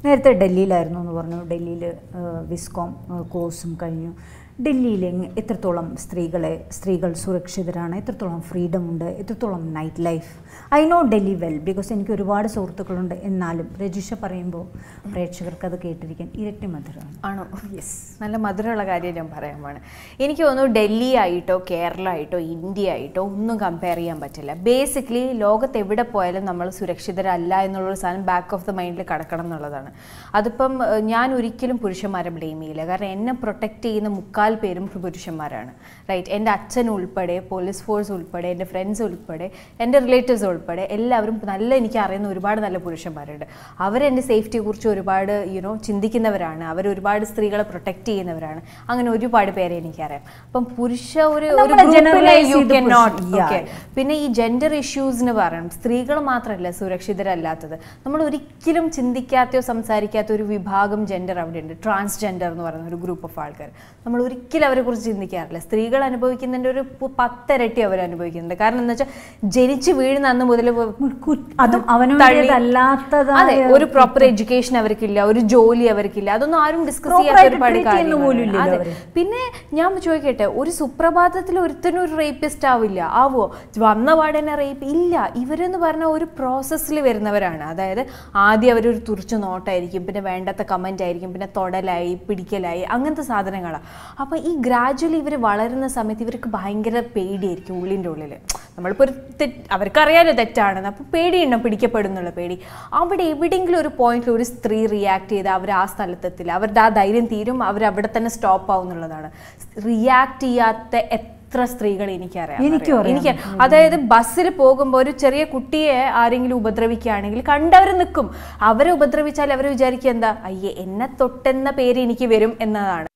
നേരത്തെ ഡൽഹിയിലായിരുന്നു എന്ന് പറഞ്ഞു ഡൽഹിയിൽ വിസ്കോം കോഴ്സും കഴിഞ്ഞു ഡൽഹിയിൽ എങ് എത്രത്തോളം സ്ത്രീകളെ സ്ത്രീകൾ സുരക്ഷിതരാണ് എത്രത്തോളം ഫ്രീഡം ഉണ്ട് എത്രത്തോളം night life I know Delhi well because എനിക്ക് ഒരുപാട് സുഹൃത്തുക്കളുണ്ട് എന്നാലും രജിഷ പറയുമ്പോൾ പ്രേക്ഷകർക്ക് അത് കേട്ടിരിക്കാൻ ഇരട്ടി മധുരമാണ് ആണോ യെസ് നല്ല മധുരമുള്ള കാര്യം ഞാൻ പറയാൻ പോണ് എനിക്ക് തോന്നുന്നു ഡൽഹി ആയിട്ടോ കേരള ആയിട്ടോ ഇന്ത്യ ആയിട്ടോ ഒന്നും കമ്പയർ ചെയ്യാൻ പറ്റില്ല ബേസിക്കലി ലോകത്ത് എവിടെ പോയാലും നമ്മൾ സുരക്ഷിതരല്ല എന്നുള്ളൊരു സാധനം ബാക്ക് ഓഫ് ദ മൈൻഡിൽ കിടക്കണം എന്നുള്ളതാണ് അതിപ്പം ഏഹ്, ഞാൻ ഒരിക്കലും പുരുഷന്മാരെ ബ്ലെയിം ചെയ്യില്ല കാരണം എന്നെ പ്രൊട്ടക്റ്റ് ചെയ്യുന്ന മുക്കാൽ പേരും പുരുഷന്മാരാണ് റൈറ്റ് എൻ്റെ അച്ഛൻ ഉൾപ്പെടെ പോലീസ് ഫോഴ്സ് ഉൾപ്പെടെ എൻ്റെ ഫ്രണ്ട്സ് ഉൾപ്പെടെ എൻ്റെ റിലേറ്റീവ്സ് ഉൾപ്പെടെ എല്ലാവരും നല്ല എനിക്ക് അറിയുന്ന ഒരുപാട് നല്ല പുരുഷന്മാരുണ്ട് അവരെൻ്റെ സേഫ്റ്റിയെക്കുറിച്ച് ഒരുപാട് യുനോ ചിന്തിക്കുന്നവരാണ് അവർ ഒരുപാട് സ്ത്രീകളെ പ്രൊട്ടക്റ്റ് ചെയ്യുന്നവരാണ് അങ്ങനെ ഒരുപാട് പേരെ എനിക്കറിയാം അപ്പം പുരുഷ ഒരു ഒരു നമ്മളെ ഗ്രൂപ്പിലെ generalize you ചെയ്ത് cannot. പുരുഷ- Yeah. Okay. പിന്നെ ഈ ജെൻഡർ ഇഷ്യൂസിന് പറയണം സ്ത്രീകൾ മാത്രമല്ല സുരക്ഷിതരല്ലാത്തത് നമ്മൾ ഒരിക്കലും ചിന്തിക്കാത്തയോ സംസാരിക്കാത്ത ഒരു വിഭാഗം ജെൻഡർ അവിടെ ഉണ്ട് ട്രാൻസ്ജെൻഡർ എന്ന് പറയുന്ന ഒരു ഗ്രൂപ്പ് ഓഫ് ആൾക്കാർ നമ്മൾ ഒരിക്കലും അവരെ കുറിച്ച് ചിന്തിക്കാറില്ല സ്ത്രീകൾ അനുഭവിക്കുന്നതിൻ്റെ ഒരു പു- പത്തിരട്ടി അവർ അനുഭവിക്കുന്നുണ്ട് കാരണം എന്താ വെച്ചാൽ ജനിച്ച് വീഴുന്ന അന്ന് മുതൽ അതും അവനവൻ്റേതല്ലാത്തതായ അതെ ഒരു പ്രോപ്പർ എഡ്യൂക്കേഷൻ അവർക്കില്ല ഒരു ജോലി അവർക്കില്ല അതൊന്നും ആരും ഡിസ്കസ് Proper ചെയ്യാത്ത ആയിട്ട് ഒരുപാട് treat ചെയ്യുന്ന പോലും കാര്യങ്ങളാണ്. ഇല്ലല്ലോ അതെ. അവര്. പിന്നെ ഞാൻ ചോദിക്കട്ടെ ഒരു സുപ്രഭാതത്തിൽ ഒരുത്തനും ഒരു റേപ്പിസ്റ്റ് ആവില്ല ആവോ വന്ന പാടന്നെ റേപ്പ് ഇല്ല ഇവരെന്ന് പറഞ്ഞ ഒരു പ്രോസസ്സിൽ വരുന്നവരാണ് അതായത് ആദ്യം അവരൊരു തുറച്ചു നോട്ടായിരിക്കും പിന്നെ വേണ്ടാത്ത കമൻ്റ് ആയിരിക്കും പിന്നെ തൊടലായി പിടിക്കലായി അങ്ങനത്തെ സാധനങ്ങളാണ് അപ്പോൾ ഈ ഗ്രാജുവലി ഇവർ വളരുന്ന സമയത്ത് ഇവർക്ക് ഭയങ്കര പേടിയായിരിക്കും ഉള്ളിൻ്റെ ഉള്ളിൽ നമ്മളിപ്പോൾ ഒരു തെറ്റ് അവർക്കറിയാലോ തെറ്റാണെന്ന് അപ്പോൾ പേടിയുണ്ടോ പിടിക്കപ്പെടുന്നുള്ള പേടി അവിടെ എവിടെയെങ്കിലും ഒരു പോയിന്റിൽ ഒരു സ്ത്രീ റിയാക്ട് ചെയ്ത് അവർ ആ സ്ഥലത്തെത്തില്ല അവരുടെ ആ ധൈര്യം തീരും അവർ അവിടെ തന്നെ സ്റ്റോപ്പ് ആവും എന്നുള്ളതാണ് റിയാക്ട് ചെയ്യാത്ത എത്ര സ്ത്രീകൾ എനിക്കറിയാം എനിക്കും അറിയാം. എനിക്ക് അതായത് ബസ്സിൽ പോകുമ്പോൾ ഒരു ചെറിയ കുട്ടിയെ ആരെങ്കിലും ഉപദ്രവിക്കുകയാണെങ്കിൽ കണ്ടവർ നിൽക്കും അവരെ ഉപദ്രവിച്ചാൽ അവർ വിചാരിക്കുക എന്താ അയ്യേ എന്നെ തൊട്ടെന്ന പേര് എനിക്ക് വരും എന്നതാണ്